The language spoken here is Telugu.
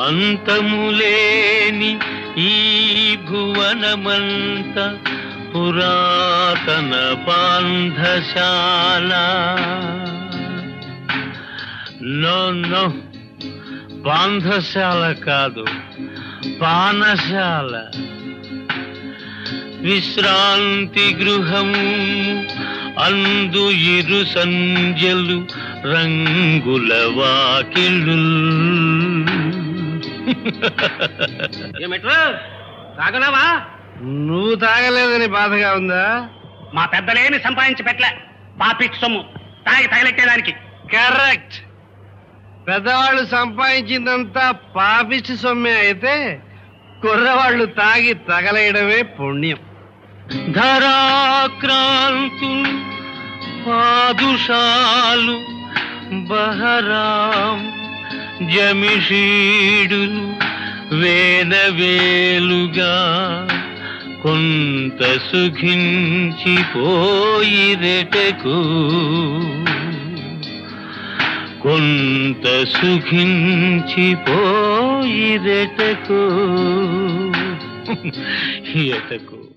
అంతములేని ఈ భువనమంత పురాతన పాంధశాల నో నో పాంధశాల కాదు పానశాల విశ్రాంతి గృహము అందు ఇరు సంజలు రంగుల వాకిళ్ళు ఏమిట్రా తాగనావా నువ్వు తాగలేదని బాధగా ఉందా మా పెద్దలేమి సంపాదించి పెట్టలే పాపిచ్చి సొమ్ము తాగి తగలెట్టేదానికి కరెక్ట్ పెద్దవాళ్ళు సంపాదించిందంతా పాపిష్టి సొమ్మే అయితే కుర్రవాళ్ళు తాగి తగలేయడమే పుణ్యం ధరాక్రాంతులు పాదుషాలు బహరాం జమిషీడులు వేలవేలుగా కొంత సుఖించిపోయిరెటకు కొంత సుఖించిపోయిరెటకు ఎటకు